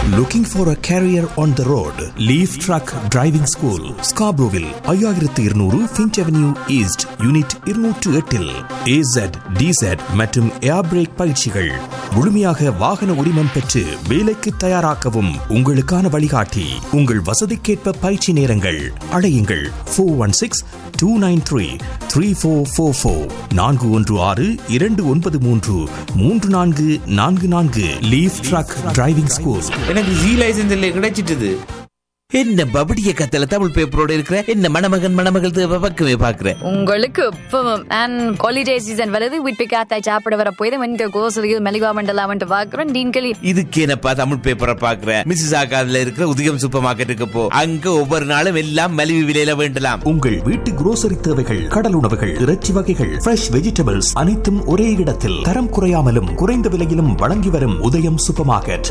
Looking for a career on the road? Leaf Truck Driving School, Scarboroughville, ஐயாயிரத்து இருநூறு Finch avenue east unit இருநூற்று எட்டில் ஏசட் டிசட் மற்றும் ஏர் break பயிற்சிகள் முழுமையாக வாகன உரிமம் பெற்று வேலைக்கு தயாராக்கவும் உங்களுக்கான வழிகாட்டி உங்கள் வசதிக்கேற்ப பயிற்சி நேரங்கள் அழையுங்கள் four one six two nine three three four four four நான்கு ஒன்று ஆறு இரண்டு ஒன்பது மூன்று மூன்று நான்கு நான்கு நான்கு லீஃப் ட்ரக் டிரைவிங் ஸ்கூல் எனக்கு ஜி லைசன்ஸ் இல்லை கிடைச்சிட்டுது என்ன பபடிய கத்தல தமிழ் பேப்பரோட இருக்கிற என்ன மணமகன் மணமகள் தேவை பக்கமே பாக்குறேன் உங்களுக்கு இப்பவும் அண்ட் ஹாலிடே சீசன் வருது வீட்டு காத்தாய் சாப்பிட வர போய் வந்து கோசலியில் மெலிவா மண்டலா வந்து பாக்குறோம் டீன்களி இதுக்கு என்னப்பா தமிழ் பேப்பரை பாக்குற மிஸ்ஸஸ் ஆகாதுல இருக்கிற உதயம் சூப்பர் மார்க்கெட்டுக்கு போ அங்க ஒவ்வொரு நாளும் எல்லாம் மலிவு விலையில வேண்டலாம் உங்கள் வீட்டு grocery தேவைகள் கடல் உணவுகள் இறைச்சி வகைகள் ஃப்ரெஷ் வெஜிடபிள்ஸ் அனைத்தும் ஒரே இடத்தில் தரம் குறையாமலும் குறைந்த விலையிலும் வழங்கி வரும் உதயம் சூப்பர் மார்க்கெட்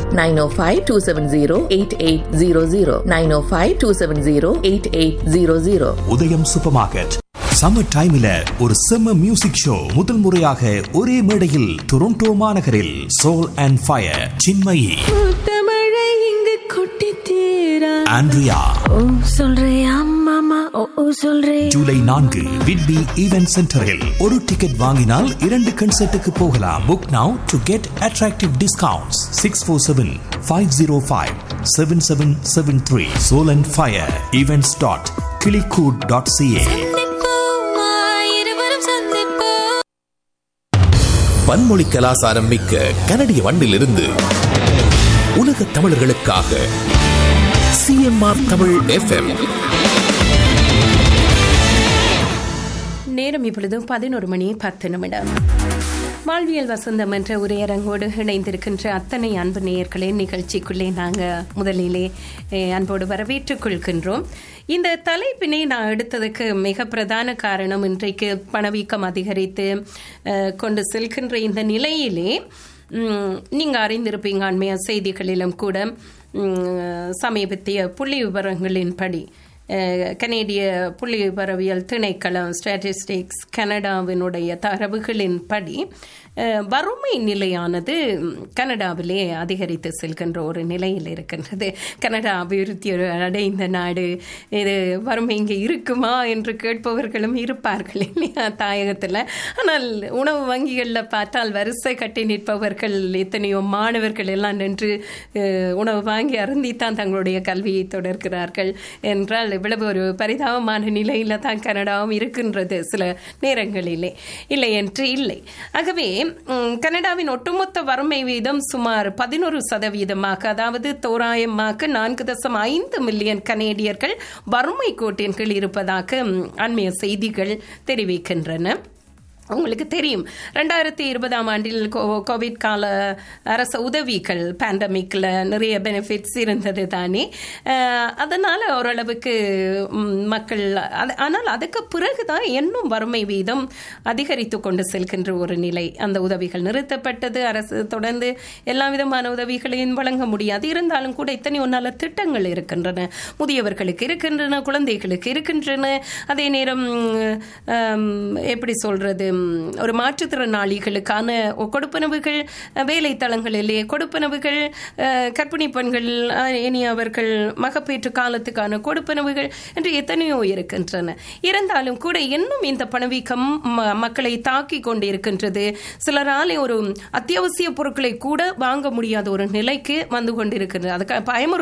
905-270-8800 905-270-8800 உதயம் சூப்பர் மார்க்கெட் சம்மர் டைம்ல ஒரு செம்ம மியூசிக் ஷோ முதல் முறையாக ஒரே மேடையில் டொரண்டோ மாநகரில் சோல் அண்ட் ஃபயர் சின்மயி தமிழை இங்கு கொட்டி தீரா ஆண்ட்ரியா ஓ சொல்றியா மாமா ஓ ஓ சொல்றே ஜூலை நான்கு விட்பி ஈவென்ட் சென்டரில் ஒரு டிக்கெட் வாங்கினால் இரண்டு கன்சர்ட்டுக்கு போகலாம் book now to get attractive discounts six four seven five zero five seven seven seven three soul and fire events dot clickood dot CA இருவரும் சந்திப்போம் பன்மொழி கலாசாரம் மிக்க கனடிய மண்ணிலிருந்து உலக தமிழர்களுக்காக சிஎம்ஆர் தமிழ் எஃப்எம் நேரம் இப்பொழுது பதினோரு மணி பத்து நிமிடம் வாழ்வியல் வசந்தம் என்ற உரையரங்கோடு இணைந்திருக்கின்ற அத்தனை அன்பு நேயர்களே நிகழ்ச்சிக்குள்ளே நாங்கள் முதலிலே அஹ், அன்போடு வரவேற்றுக் கொள்கின்றோம் இந்த தலைப்பினை நான் எடுத்ததுக்கு மிக பிரதான காரணம் இன்றைக்கு பணவீக்கம் அதிகரித்து அஹ், கொண்டு செல்கின்ற இந்த நிலையிலே ம், நீங்க அறிந்திருப்பீங்க அண்மைய செய்திகளிலும் கூட ம், சமீபத்திய புள்ளி விவரங்களின்படி அஹ், கனேடிய புள்ளி விவரவியல் திணைக்களம் ஸ்டாட்டிஸ்டிக்ஸ் கனடாவினுடைய தரவுகளின்படி அஹ், வறுமை நிலையானது ம், கனடாவிலே அதிகரித்து செல்கின்ற ஒரு நிலையில் இருக்கின்றது கனடா அபிவிருத்தி அடைந்த நாடு இது வறுமை இங்கே இருக்குமா என்று கேட்பவர்களும் இருப்பார்கள் இல்லையா தாயகத்தில் ஆனால் உணவு வங்கிகளில் பார்த்தால் வரிசை கட்டி நிற்பவர்கள் எத்தனையோ மாணவர்கள் எல்லாம் நின்று அஹ், உணவு வாங்கி அருந்தித்தான் தங்களுடைய கல்வியை தொடர்கிறார்கள் என்றால் இவ்வளவு ஒரு பரிதாபமான நிலையில தான் கனடாவும் இருக்கின்றது சில நேரங்களிலே இல்லை என்று இல்லை ஆகவே ம், கனடாவின் ஒட்டுமொத்த வறுமை வீதம் சுமார் பதினோரு சதவீதமாக அதாவது தோராயமாக நான்கு தசம் ஐந்து மில்லியன் கனேடியர்கள் வறுமை கோட்டின் கீழ் இருப்பதாக ம், அண்மைய செய்திகள் தெரிவிக்கின்றன உங்களுக்கு தெரியும் ரெண்டாயிரத்தி இருபதாம் ஆண்டில் கோ- கோவிட் கால அரச உதவிகள் பேண்டமிக்கில் நிறைய பெனிஃபிட்ஸ் இருந்தது தானே அஹ், அதனால ஓரளவுக்கு ம், மக்கள் அது- ஆனால் அதுக்கு பிறகுதான் இன்னும் வறுமை வீதம் அதிகரித்து கொண்டு செல்கின்ற ஒரு நிலை அந்த உதவிகள் நிறுத்தப்பட்டது அரசு தொடர்ந்து எல்லா விதமான உதவிகளையும் வழங்க முடியாது இருந்தாலும் கூட இத்தனை நல திட்டங்கள் இருக்கின்றன முதியவர்களுக்கு இருக்கின்றன குழந்தைகளுக்கு இருக்கின்றன அதே நேரம் ஹம், எப்படி சொல்றது ஹம், ஒரு மாற்றுத்திறனாளிகளுக்கான கொடுப்பனவுகள் அஹ், வேலை தளங்களிலே கொடுப்பனவுகள் அஹ், கர்ப்பிணி பெண்கள் அஹ், இனி அவர்கள் மகப்பேற்று காலத்துக்கான கொடுப்பனவுகள் என்று எத்தனையோ இருக்கின்றன இருந்தாலும் கூட இன்னும் இந்த பணவீக்கம் ம- மக்களை தாக்கி கொண்டிருக்கின்றது சிலராலே ஒரு அத்தியாவசிய பொருட்களை கூட வாங்க முடியாத ஒரு நிலைக்கு வந்து கொண்டிருக்கின்றது அதுக்கு பயமுறு